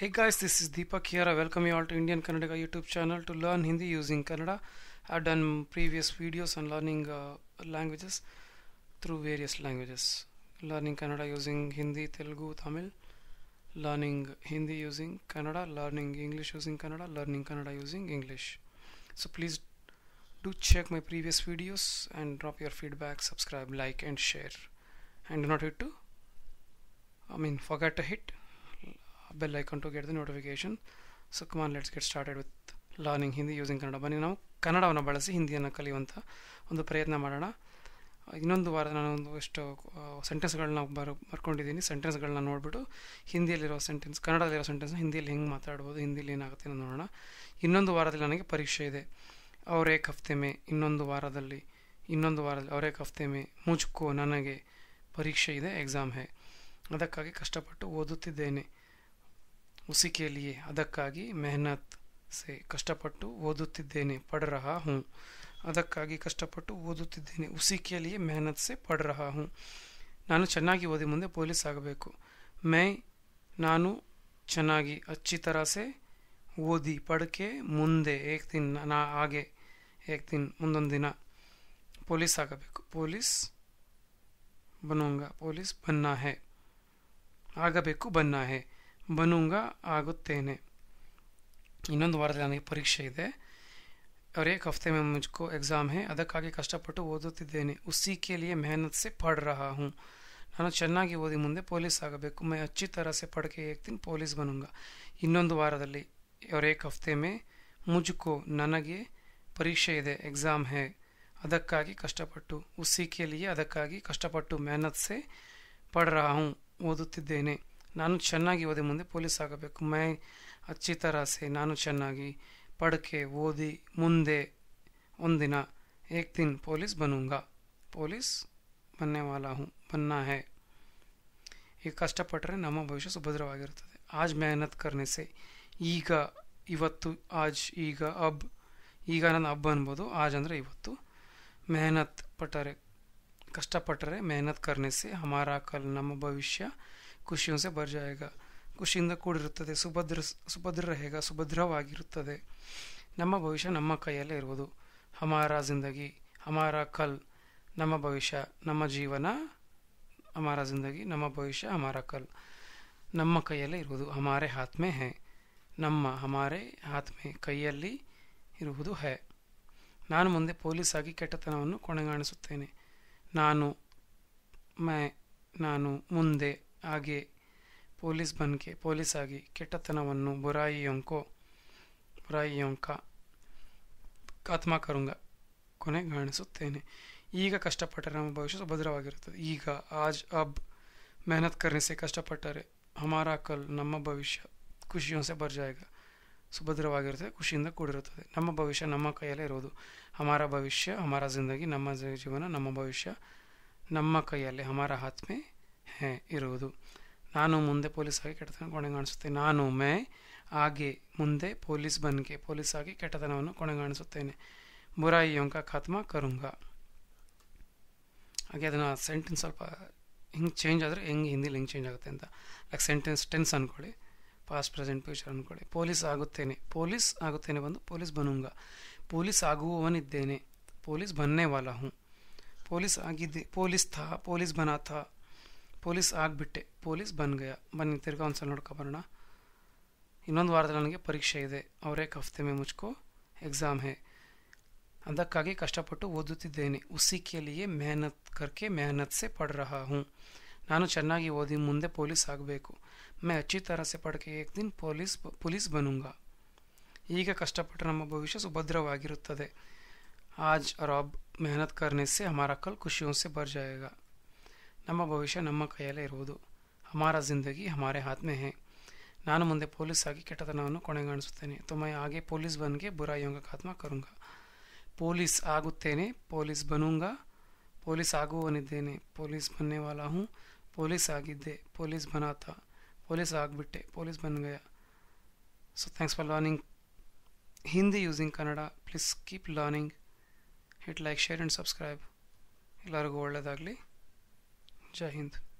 Hey guys, this is Deepak here. I welcome you all to Indian Kannada YouTube channel to learn Hindi using Kannada. I've done previous videos on learning uh, languages through various languages. Learning Kannada using Hindi, Telugu, Tamil. Learning Hindi using Kannada. Learning English using Kannada. Learning Kannada using English. So please do check my previous videos and drop your feedback, subscribe, like, and share. And do not hit to, I mean, forget to hit bell icon to get the notification. So come on let's get started with learning Hindi using Kannada ಬನ್ನಿ ನಾವು ಕನ್ನಡವನ್ನು ಬಳಸಿ ಹಿಂದಿಯನ್ನು ಕಲಿಯುವಂಥ ಒಂದು ಪ್ರಯತ್ನ ಮಾಡೋಣ ಇನ್ನೊಂದು ವಾರ ನಾನು ಒಂದು ಎಷ್ಟು ಸೆಂಟೆನ್ಸ್ಗಳನ್ನ ಬರ್ ಬರ್ಕೊಂಡಿದ್ದೀನಿ ಸೆಂಟೆನ್ಸ್ಗಳನ್ನ ನೋಡಿಬಿಟ್ಟು ಹಿಂದಿಯಲ್ಲಿರೋ ಸೆಂಟೆನ್ಸ್ ಕನ್ನಡದಲ್ಲಿರೋ ಸೆಂಟೆನ್ಸ್ನ ಹಿಂದಿಯಲ್ಲಿ ಹೆಂಗೆ ಮಾತಾಡ್ಬೋದು ಹಿಂದಿಯಲ್ಲಿ ಏನಾಗುತ್ತೆ ಅನ್ನೋದು ನೋಡೋಣ ಇನ್ನೊಂದು ವಾರದಲ್ಲಿ ನನಗೆ ಪರೀಕ್ಷೆ ಇದೆ ಅವರೇ ಹಫ್ತೆ ಮೇ ಇನ್ನೊಂದು ವಾರದಲ್ಲಿ ಇನ್ನೊಂದು ವಾರದಲ್ಲಿ ಅವರೇ ಹಫ್ತೆ ಮೇ ಮುಜ್ಕೋ ನನಗೆ ಪರೀಕ್ಷೆ ಇದೆ ಎಕ್ಸಾಮ್ ಹೇ ಅದಕ್ಕಾಗಿ ಕಷ್ಟಪಟ್ಟು ಓದುತ್ತಿದ್ದೇನೆ ಉಸಿ ಕೆ ಲಿಯೆ ಅದಕ್ಕಾಗಿ ಮೆಹನತ್ ಸೆ ಕಷ್ಟಪಟ್ಟು ಓದುತ್ತಿದ್ದೇನೆ ಪಡ್ ರಹಾ ಹೂँ ಅದಕ್ಕಾಗಿ ಕಷ್ಟಪಟ್ಟು ಓದುತ್ತಿದ್ದೇನೆ ಉಸಿ ಕೆ ಲಿಯೆ ಮೆಹನತ್ ಸೆ ಪಡ್ ರಹಾ ಹೂँ ನಾನು ಚೆನ್ನಾಗಿ ಓದಿ ಮುಂದೆ ಪೊಲೀಸ್ ಆಗಬೇಕು ಮೈ ನಾನು ಚೆನ್ನಾಗಿ ಅಚ್ಚಿ ತರಸೆ ಓದಿ ಪಡ್ಕೆ ಮುಂದೆ ಏಕ್ ದಿನ ನಾ ಹಾಗೆ ಏಕ್ ದಿನ ಮುಂದೊಂದು ದಿನ ಪೊಲೀಸ್ ಆಗಬೇಕು ಪೊಲೀಸ್ ಬನೂಂಗ ಪೊಲೀಸ್ ಬನ್ನ ಹೇ ಆಗಬೇಕು ಬನ್ನ ಹೇ ಬನೂಂಗ ಆಗುತ್ತೇನೆ ಇನ್ನೊಂದು ವಾರದಲ್ಲಿ ನನಗೆ ಪರೀಕ್ಷೆ ಇದೆ ಅವರೇ ಹಫ್ತೆ ಮೇ ಮುಜ್ಕೋ ಎಕ್ಸಾಮ್ ಹೇ ಅದಕ್ಕಾಗಿ ಕಷ್ಟಪಟ್ಟು ಓದುತ್ತಿದ್ದೇನೆ ಉಸಿ ಕೆ ಲಿಯೆ ಮೆಹನತ್ ಸೆ ಪಡ್ ರಹಾ ಹೂँ ನಾನು ಚೆನ್ನಾಗಿ ಓದಿ ಮುಂದೆ ಪೊಲೀಸ್ ಆಗಬೇಕು ಮೈ ಅಚ್ಚಿ ಥರ ಸೆ ಪಡ್ಕೆ ಏಕ್ತೀನಿ ಪೊಲೀಸ್ ಬನೂಂಗ ಇನ್ನೊಂದು ವಾರದಲ್ಲಿ ಅವರೇ ಹಫ್ತೆ ಮೇ ಮುಜ್ಕೋ ನನಗೆ ಪರೀಕ್ಷೆ ಇದೆ ಎಕ್ಸಾಮ್ ಹೇ ಅದಕ್ಕಾಗಿ ಕಷ್ಟಪಟ್ಟು ಉಸಿ ಕೆ ಲಿಯೆ ಅದಕ್ಕಾಗಿ ಕಷ್ಟಪಟ್ಟು ಮೆಹನತ್ ಸೆ ಪಡ್ ರಹಾ ಹೂँ ಓದುತ್ತಿದ್ದೇನೆ ನಾನು ಚೆನ್ನಾಗಿ ಓದಿ ಮುಂದೆ ಪೊಲೀಸ್ ಆಗಬೇಕು ಮೈ ಅಚ್ಚಿ ತರಾಸೆ ನಾನು ಚೆನ್ನಾಗಿ ಪಡಕೆ ಓದಿ ಮುಂದೆ ಒಂದಿನ ಏಕ್ ದಿನ ಪೊಲೀಸ್ ಬನೂಂಗ ಪೊಲೀಸ್ ಬನ್ನೆ ವಾಲಾ ಹೂँ ಬನ್ನ ಹೇ ಈಗ ಕಷ್ಟಪಟ್ಟರೆ ನಮ್ಮ ಭವಿಷ್ಯ ಸುಭದ್ರವಾಗಿರುತ್ತದೆ ಆಜ್ ಮೆಹನತ್ ಕರ್ನೆ ಸೆ ಈಗ ಇವತ್ತು ಆಜ್ ಈಗ ಅಬ್ ಈಗ ನನ್ನ ಹಬ್ಬ ಅನ್ಬೋದು ಆಜ್ ಅಂದರೆ ಇವತ್ತು ಮೆಹನತ್ ಪಟ್ಟರೆ ಕಷ್ಟಪಟ್ಟರೆ ಮೆಹನತ್ ಕರ್ನೆ ಸೆ ಹಮಾರಾ ಕಲ್ ನಮ್ಮ ಭವಿಷ್ಯ ಖುಷಿಯೂ ಸೆ ಬರ್ ಜಾಯೇಗ ಖುಷಿಯಿಂದ ಕೂಡಿರುತ್ತದೆ ಸುಭದ್ರ ಸುಭದ್ರ रहेगा ಸುಭದ್ರವಾಗಿರುತ್ತದೆ ನಮ್ಮ ಭವಿಷ್ಯ ನಮ್ಮ ಕೈಯಲ್ಲೇ ಇರುವುದು ಹಮಾರ ಜಿಂದಗಿ ಹಮಾರ ಕಲ್ ನಮ್ಮ ಭವಿಷ್ಯ ನಮ್ಮ ಜೀವನ ಹಮಾರ ಜಿಂದಗಿ ನಮ್ಮ ಭವಿಷ್ಯ ಹಮಾರ ಕಲ್ ನಮ್ಮ ಕೈಯಲ್ಲೇ ಇರುವುದು ಹಮಾರೆ ಹಾತ್ ಮೇ ಹೇ ನಮ್ಮ ಹಮಾರೆ ಹಾತ್ ಮೇ ಕೈಯಲ್ಲಿ ಇರುವುದು ಹೇ ನಾನು ಮುಂದೆ ಪೊಲೀಸ್ ಆಗಿ ಕೆಟ್ಟತನವನ್ನು ಕೊನೆಗಾಣಿಸುತ್ತೇನೆ ನಾನು ಮೈ ನಾನು ಮುಂದೆ ಹಾಗೆ ಪೊಲೀಸ್ ಬನ್ಕೆ ಪೊಲೀಸ್ ಆಗಿ ಕೆಟ್ಟತನವನ್ನು ಬುರಾಯಿಯೊಂಕೋ ಬುರಾಯಿಯೊಂಕ ಆತ್ಮ ಕರುಂಗ ಕೊನೆಗಾಣಿಸುತ್ತೇನೆ ಈಗ ಕಷ್ಟಪಟ್ಟರೆ ನಮ್ಮ ಭವಿಷ್ಯ ಸುಭದ್ರವಾಗಿರುತ್ತದೆ ಈಗ ಆಜ್ ಅಬ್ ಮೆಹನತ್ ಕರ್ನಿಸೆ ಕಷ್ಟಪಟ್ಟರೆ ಹಮಾರಾ ಕಲ್ ನಮ್ಮ ಭವಿಷ್ಯ ಖುಷಿಯೂ ಸೆ ಬರ್ ಜಾಯೇಗ ಸುಭದ್ರವಾಗಿರುತ್ತದೆ ಖುಷಿಯಿಂದ ಕೂಡಿರುತ್ತದೆ ನಮ್ಮ ಭವಿಷ್ಯ ನಮ್ಮ ಕೈಯಲ್ಲೇ ಇರೋದು ಹಮಾರ ಭವಿಷ್ಯ ಹಮಾರ ಜಿಂದಗಿ ನಮ್ಮ ಜೀವನ ನಮ್ಮ ಭವಿಷ್ಯ ನಮ್ಮ ಕೈಯಲ್ಲಿ ಹಮಾರ ಹಾತ್ ಮೇ ಹೇ ಇರುವುದು ನಾನು ಮುಂದೆ ಪೊಲೀಸ್ ಆಗಿ ಕೆಟ್ಟತನ ಕೊನೆಗಾಣಿಸುತ್ತೇನೆ ನಾನು ಮೇ ಹಾಗೆ ಮುಂದೆ ಪೊಲೀಸ್ ಬನ್ಗೆ ಪೊಲೀಸ್ ಆಗಿ ಕೆಟ್ಟತನವನ್ನು ಕೊನೆಗಾಣಿಸುತ್ತೇನೆ ಬುರಾಯಿ ಯೊಂಕ ಖಾತ್ಮ ಕರುಂಗ ಹಾಗೆ ಅದನ್ನು ಸೆಂಟೆನ್ಸ್ ಸ್ವಲ್ಪ ಹಿಂಗೆ ಚೇಂಜ್ ಆದರೆ ಹೆಂಗೆ ಹಿಂದಿಲಿ ಹೆಂಗೆ ಚೇಂಜ್ ಆಗುತ್ತೆ ಅಂತ ಲೈಕ್ ಸೆಂಟೆನ್ಸ್ ಟೆನ್ಸ್ ಅಂದ್ಕೊಳ್ಳಿ ಪಾಸ್ಟ್ ಪ್ರೆಸೆಂಟ್ ಫ್ಯೂಚರ್ ಅಂದ್ಕೊಳ್ಳಿ ಪೊಲೀಸ್ ಆಗುತ್ತೇನೆ ಪೊಲೀಸ್ ಆಗುತ್ತೇನೆ ಬಂದು ಪೊಲೀಸ್ ಬನುಂಗ ಪೊಲೀಸ್ ಆಗುವವನಿದ್ದೇನೆ ಪೊಲೀಸ್ ಬನ್ನೇ ವಾಲ ಹೂँ ಪೊಲೀಸ್ ಆಗಿದ್ದೆ ಪೊಲೀಸ್ ಥಾ ಪೊಲೀಸ್ ಬನಾ ಥಾ ಪೊಲೀಸ್ ಆಗಿಬಿಟ್ಟೆ ಪೊಲೀಸ್ ಬನ್ ಗಯ ಬನ್ನಿ ತಿರ್ಗಾ ಒಂದ್ಸಲ ನೋಡ್ಕೊಬರೋಣ ಇನ್ನೊಂದು ವಾರದಲ್ಲಿ ನನಗೆ ಪರೀಕ್ಷೆ ಇದೆ ಅವರೇ ಹಫ್ತೆ ಮೇ ಮುಚ್ಕೋ ಎಕ್ಸಾಮ್ ಹೇ ಅದಕ್ಕಾಗಿ ಕಷ್ಟಪಟ್ಟು ಓದುತ್ತಿದ್ದೇನೆ ಉಸಿ ಕೆ ಲಿಯೆ ಮೆಹನತ್ ಕರ್ಕೆ ಮೆಹನತ್ ಸೆ ಪಡ್ ರಹಾ ಹೂँ ನಾನು ಚೆನ್ನಾಗಿ ಓದಿ ಮುಂದೆ ಪೊಲೀಸ್ ಆಗಬೇಕು ಮೈ ಅಚ್ಚಿ ಥರ ಸೆ ಪಡ್ಕೆ ಏಕ್ ದಿನ ಪೊಲೀಸ್ ಪೊಲೀಸ್ ಬನುಂಗ ಈಗ ಕಷ್ಟಪಟ್ಟರೆ ನಮ್ಮ ಭವಿಷ್ಯ ಸುಭದ್ರವಾಗಿರುತ್ತದೆ ಆಜ್ और अब मेहनत करने से हमारा कल खुशियों से भर जाएगा ನಮ್ಮ ಭವಿಷ್ಯ ನಮ್ಮ ಕೈಯಲ್ಲೇ ಇರುವುದು ಹಮಾರ ಜಿಂದಗಿ ಹಮಾರೆ ಹಾತ್ ಮೇ ಹೇ ನಾನು ಮುಂದೆ ಪೊಲೀಸ್ ಆಗಿ ಕೆಟ್ಟತನವನ್ನು ಕೊನೆಗಾಣಿಸುತ್ತೇನೆ ತುಮೈ ಹಾಗೆ ಪೊಲೀಸ್ ಬನ್ಗೆ ಬುರಾಯಿಯೊಂಗ ಖಾತ್ಮ ಕರುಂಗ ಪೊಲೀಸ್ ಆಗುತ್ತೇನೆ ಪೊಲೀಸ್ ಬನೂಂಗ ಪೊಲೀಸ್ ಆಗುವವನಿದ್ದೇನೆ ಪೊಲೀಸ್ ಬನ್ನೆ ವಾಲಾ ಹೂँ ಪೊಲೀಸ್ ಆಗಿದ್ದೆ ಪೊಲೀಸ್ ಬನಾತ ಪೊಲೀಸ್ ಆಗಿಬಿಟ್ಟೆ ಪೊಲೀಸ್ ಬನ್ ಗಯ so thanks for learning Hindi using Kannada please keep learning hit like share and subscribe ಎಲ್ಲರಿಗೂ ಒಳ್ಳೆಯದಾಗಲಿ ಜೈ ಹಿಂದ್